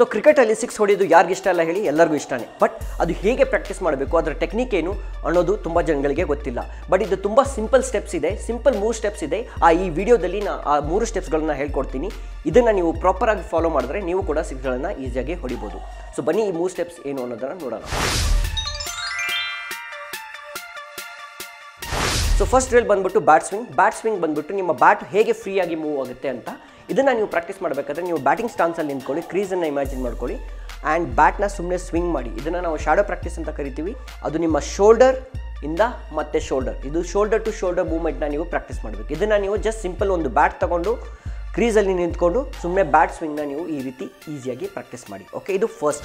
so ಕ್ರಿಕೆಟಲ್ಲಿ six ಹೊಡೆಯೋದು ಯಾರಿಗೂ ಇಷ್ಟ ಇಲ್ಲ ಹೇಳಿ ಎಲ್ಲರಿಗೂ ಇಷ್ಟನೇ ಬಟ್ ಅದು ಹೇಗೆ ಪ್ರಾಕ್ಟೀಸ್ ಮಾಡಬೇಕು ಅದರ ಟೆಕ್ನಿಕ್ ಏನು ಅನ್ನೋದು ತುಂಬ ಜನಗಳಿಗೆ ಗೊತ್ತಿಲ್ಲ ಬಟ್ ಇದು ತುಂಬ ಸಿಂಪಲ್ ಸ್ಟೆಪ್ಸ್ ಇದೆ ಸಿಂಪಲ್ ಮೂರು ಸ್ಟೆಪ್ಸ್ ಇದೆ ಆ ಈ ವಿಡಿಯೋದಲ್ಲಿ ನಾ ಆ ಮೂರು ಸ್ಟೆಪ್ಸ್ಗಳನ್ನ ಹೇಳ್ಕೊಡ್ತೀನಿ ಇದನ್ನು ನೀವು ಪ್ರಾಪರಾಗಿ ಫಾಲೋ ಮಾಡಿದ್ರೆ ನೀವು ಕೂಡ ಸಿಕ್ಸ್ಗಳನ್ನು ಈಸಿಯಾಗಿ ಹೊಡಿಬೋದು ಸೊ ಬನ್ನಿ ಈ ಮೂರು ಸ್ಟೆಪ್ಸ್ ಏನು ಅನ್ನೋದನ್ನು ನೋಡೋಣ ಸೊ ಫಸ್ಟ್ ಡ್ರಿಲ್ ಬಂದ್ಬಿಟ್ಟು ಬ್ಯಾಟ್ ಸ್ವಿಂಗ್ ಬ್ಯಾಟ್ ಸ್ವಿಂಗ್ ಬಂದ್ಬಿಟ್ಟು ನಿಮ್ಮ ಬ್ಯಾಟ್ ಹೇಗೆ ಫ್ರೀಯಾಗಿ ಮೂವ್ ಆಗುತ್ತೆ ಅಂತ ಇದನ್ನು ನೀವು ಪ್ರಾಕ್ಟೀಸ್ ಮಾಡಬೇಕಾದ್ರೆ ನೀವು ಬ್ಯಾಟಿಂಗ್ ಸ್ಟಾನ್ಸಲ್ಲಿ ನಿಂತ್ಕೊಳ್ಳಿ ಕ್ರೀಸನ್ನು ಇಮ್ಯಾಜಿನ್ ಮಾಡ್ಕೊಳ್ಳಿ ಆ್ಯಂಡ್ ಬ್ಯಾಟ್ನ ಸುಮ್ಮನೆ ಸ್ವಿಂಗ್ ಮಾಡಿ ಇದನ್ನು ನಾವು ಶಾಡೋ ಪ್ರಾಕ್ಟೀಸ್ ಅಂತ ಕರಿತೀವಿ ಅದು ನಿಮ್ಮ ಶೋಲ್ಡರ್ ಇಂದ ಮತ್ತೆ ಶೋಲ್ಡರ್ ಇದು ಶೋಲ್ಡರ್ ಟು ಶೋಲ್ಡರ್ ಮೂವ್ಮೆಂಟ್ನ ನೀವು ಪ್ರಾಕ್ಟೀಸ್ ಮಾಡಬೇಕು ಇದನ್ನು ನೀವು ಜಸ್ಟ್ ಸಿಂಪಲ್ ಒಂದು ಬ್ಯಾಟ್ ತಗೊಂಡು ಕ್ರೀಸಲ್ಲಿ ನಿಂತ್ಕೊಂಡು ಸುಮ್ಮನೆ ಬ್ಯಾಟ್ ಸ್ವಿಂಗ್ನ ನೀವು ಈ ರೀತಿ ಈಸಿಯಾಗಿ ಪ್ರಾಕ್ಟೀಸ್ ಮಾಡಿ ಓಕೆ ಇದು ಫಸ್ಟ್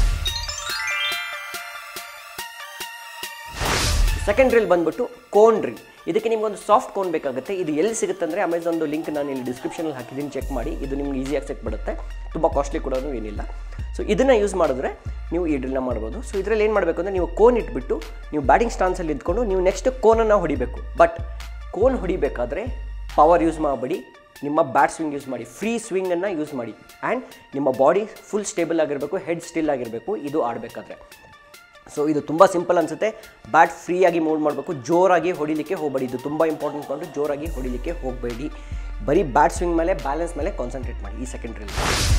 ಸೆಕೆಂಡ್ ಡ್ರಿಲ್ ಬಂದ್ಬಿಟ್ಟು ಕೋನ್ ಡ್ರಿಲ್ ಇದಕ್ಕೆ ನಿಮ್ಗೊಂದು ಸಾಫ್ಟ್ ಕೋನ್ ಬೇಕಾಗುತ್ತೆ ಇದು ಎಲ್ಲಿ ಸಿಗುತ್ತೆ ಅಂದರೆ ಅಮೆಝಾನ್ದು ಲಿಂಕ್ ನಾನು ಇಲ್ಲಿ ಡಿಸ್ಕ್ರಿಪ್ಷನಲ್ಲಿ ಹಾಕಿದ್ದೀನಿ ಚೆಕ್ ಮಾಡಿ ಇದು ನಿಮ್ಗೆ ಈಸಿಯಾಗಿ ಸಿಕ್ಬಿಡುತ್ತೆ ತುಂಬ ಕಾಸ್ಟ್ಲಿ ಕೂಡ ಏನಿಲ್ಲ ಸೊ ಇದನ್ನು ಯೂಸ್ ಮಾಡಿದ್ರೆ ನೀವು ಈ ಡ್ರಿಲ್ನ ಮಾಡ್ಬೋದು ಸೊ ಇದರಲ್ಲಿ ಏನು ಮಾಡಬೇಕು ಅಂದರೆ ನೀವು ಕೋನ್ ಇಟ್ಬಿಟ್ಟು ನೀವು ಬ್ಯಾಟಿಂಗ್ ಸ್ಟಾನ್ಸಲ್ಲಿ ಇದ್ಕೊಂಡು ನೀವು ನೆಕ್ಸ್ಟ್ ಕೋನನ್ನು ಹೊಡಿಬೇಕು ಬಟ್ ಕೋನ್ ಹೊಡಿಬೇಕಾದ್ರೆ ಪವರ್ ಯೂಸ್ ಮಾಡಬೇಡಿ ನಿಮ್ಮ ಬ್ಯಾಟ್ ಸ್ವಿಂಗ್ ಯೂಸ್ ಮಾಡಿ ಫ್ರೀ ಸ್ವಿಂಗನ್ನು ಯೂಸ್ ಮಾಡಿ ಆ್ಯಂಡ್ ನಿಮ್ಮ ಬಾಡಿ ಫುಲ್ ಸ್ಟೇಬಲ್ ಆಗಿರಬೇಕು ಹೆಡ್ ಸ್ಟಿಲ್ ಆಗಿರಬೇಕು ಇದು ಆಡಬೇಕಾದ್ರೆ ಸೊ ಇದು ತುಂಬ ಸಿಂಪಲ್ ಅನಿಸುತ್ತೆ ಬ್ಯಾಟ್ ಫ್ರೀಯಾಗಿ ಮೂವ್ ಮಾಡಬೇಕು ಜೋರಾಗಿ ಹೊಡಿಲಿಕ್ಕೆ ಹೋಗಬೇಡಿ ಇದು ತುಂಬ ಇಂಪಾರ್ಟೆಂಟ್ ಕೊಂಡು ಜೋರಾಗಿ ಹೊಡಿಲಿಕ್ಕೆ ಹೋಗಬೇಡಿ ಬರೀ ಬ್ಯಾಟ್ ಸ್ವಿಂಗ್ ಮೇಲೆ ಬ್ಯಾಲೆನ್ಸ್ ಮೇಲೆ ಕಾನ್ಸಂಟ್ರೇಟ್ ಮಾಡಿ ಈ ಸೆಕೆಂಡ್ ಡ್ರಿಲ್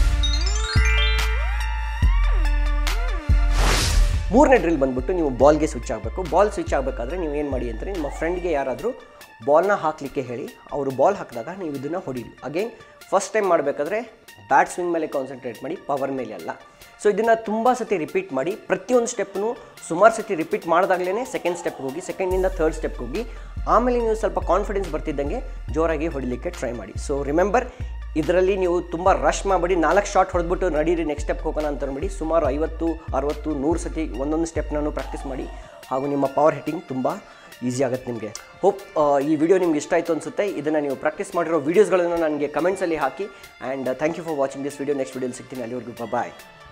ಮೂರನೇ ಡ್ರಿಲ್ ಬಂದ್ಬಿಟ್ಟು ನೀವು ಬಾಲ್ಗೆ ಸ್ವಿಚ್ ಆಗಬೇಕು ಬಾಲ್ ಸ್ವಿಚ್ ಆಗಬೇಕಾದ್ರೆ ನೀವು ಏನು ಮಾಡಿ ಅಂದರೆ ನಿಮ್ಮ ಫ್ರೆಂಡ್ಗೆ ಯಾರಾದರೂ ಬಾಲ್ನ ಹಾಕಲಿಕ್ಕೆ ಹೇಳಿ ಅವರು ಬಾಲ್ ಹಾಕಿದಾಗ ನೀವು ಇದನ್ನು ಹೊಡೀರಿ ಅಗೇನ್ ಫಸ್ಟ್ ಟೈಮ್ ಮಾಡಬೇಕಾದ್ರೆ ಬ್ಯಾಟ್ ಸ್ವಿಂಗ್ ಮೇಲೆ ಕಾನ್ಸಂಟ್ರೇಟ್ ಮಾಡಿ ಪವರ್ ಮೇಲೆ ಅಲ್ಲ ಸೊ ಇದನ್ನು ತುಂಬ ಸತಿ ರಿಪೀಟ್ ಮಾಡಿ ಪ್ರತಿಯೊಂದು ಸ್ಟೆಪ್ನು ಸುಮಾರು ಸತಿ ರಿಪೀಟ್ ಮಾಡಿದಾಗಲೇ ಸೆಕೆಂಡ್ ಸ್ಟೆಪ್ಗೆ ಹೋಗಿ ಸೆಕೆಂಡಿಂದ ಥರ್ಡ್ ಸ್ಟೆಪ್ಗೆ ಹೋಗಿ ಆಮೇಲೆ ನೀವು ಸ್ವಲ್ಪ ಕಾನ್ಫಿಡೆನ್ಸ್ ಬರ್ತಿದ್ದಂಗೆ ಜೋರಾಗಿ ಹೊಡಿಲಿಕ್ಕೆ ಟ್ರೈ ಮಾಡಿ ಸೊ ರಿಮೆಂಬರ್ ಇದರಲ್ಲಿ ನೀವು ತುಂಬ ರಶ್ ಮಾಡಬೇಡಿ ನಾಲ್ಕು ಶಾಟ್ ಹೊಡೆದ್ಬಿಟ್ಟು ನಡೀರಿ ನೆಕ್ಸ್ಟ್ ಸ್ಟೆಪ್ ಹೋಗೋಣ ಅಂತ ಅನ್ಬೇಡಿ ಸುಮಾರು ಐವತ್ತು ಅರವತ್ತು ನೂರು ಸತಿ ಒಂದೊಂದು ಸ್ಟೆಪ್ನೂ ಪ್ರಾಕ್ಟೀಸ್ ಮಾಡಿ ಹಾಗೂ ನಿಮ್ಮ ಪವರ್ ಹಿಟ್ಟಿಂಗ್ ತುಂಬ ಈಸಿ ಆಗುತ್ತೆ ನಿಮಗೆ ಹೋಪ್ ಈ ವಿಡಿಯೋ ನಿಮ್ಗೆ ಇಷ್ಟ ಆಯಿತು ಅನಿಸುತ್ತೆ ಇದನ್ನು ನೀವು ಪ್ರಾಕ್ಟೀಸ್ ಮಾಡಿರೋ ವೀಡಿಯೋಸ್ಗಳನ್ನು ನನಗೆ ಕಮೆಂಟ್ಸಲ್ಲಿ ಹಾಕಿ and thank you for watching this video next ವಿಡಿಯೋಲಿ ಸಿಗ್ತೀನಿ ಅಲ್ಲಿವರೆಗೂ ಬಾಯ್